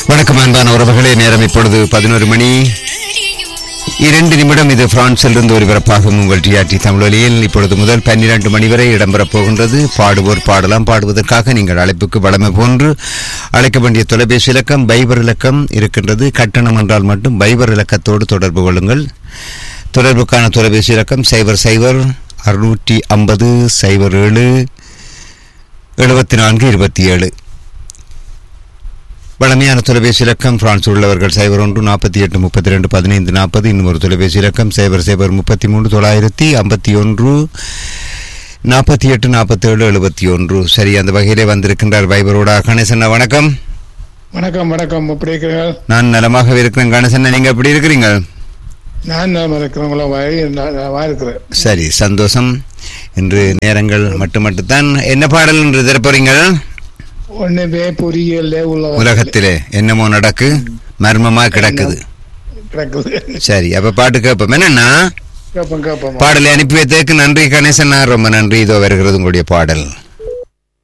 வணக்கம் அன்பான உறவுகளே நேரம் இப்பொழுது பதினோரு மணி இரண்டு நிமிடம் இது பிரான்சில் இருந்து ஒலிபரப்பாகும் உங்கள் டிஆர்டி தமிழொலியில் இப்பொழுது முதல் பன்னிரண்டு மணி வரை இடம்பெறப் போகின்றது பாடுவோர் பாடலாம் பாடுவதற்காக நீங்கள் அழைப்புக்கு வளமை போன்று அழைக்க வேண்டிய தொலைபேசி இலக்கம் பைபர் இலக்கம் இருக்கின்றது கட்டணம் என்றால் மட்டும் பைபர் இலக்கத்தோடு தொடர்பு கொள்ளுங்கள் தொடர்புக்கான தொலைபேசி இலக்கம் சைபர் சைபர் அறுநூற்றி ஐம்பது சைபர் ஏழு எழுபத்தி நான்கு இருபத்தி ஏழு வழமையான தொலைபேசி இலக்கம் பிரான்ஸ் உள்ளவர்கள் சைபர் ஒன்று நாற்பத்தி எட்டு முப்பத்தி ரெண்டு பதினைந்து நாற்பது இன்னும் ஒரு தொலைபேசி இலக்கம் சைபர் சைபர் முப்பத்தி மூணு தொள்ளாயிரத்தி ஐம்பத்தி ஒன்று நாற்பத்தி எட்டு நாற்பத்தேழு எழுபத்தி ஒன்று சரி அந்த வகையிலே வந்திருக்கின்றார் வைபரோட கணேசண்ணா வணக்கம் வணக்கம் வணக்கம் எப்படி இருக்கிறீர்கள் நான் நலமாகவே இருக்கிறேன் கணேசண்ணா நீங்க எப்படி இருக்கிறீங்க நான் நலமா இருக்கிறவங்கள நலமா இருக்கிறேன் சரி சந்தோஷம் இன்று நேரங்கள் மட்டும் மட்டும்தான் என்ன பாடல் என்று திறப்பறீங்கள் ஒண்ணுமே பொறியியல் உள்ள உலகத்திலே என்னமோ நடக்கு மர்மமா கிடக்குது கிடக்குது சரி அப்ப பாட்டு கேட்போம் என்னன்னா கேப்போம் கேப்போம் பாடலை அனுப்பி வைத்ததற்கு நன்றி கணேசன் ரொம்ப நன்றி இதோ வருகிறது உங்களுடைய பாடல்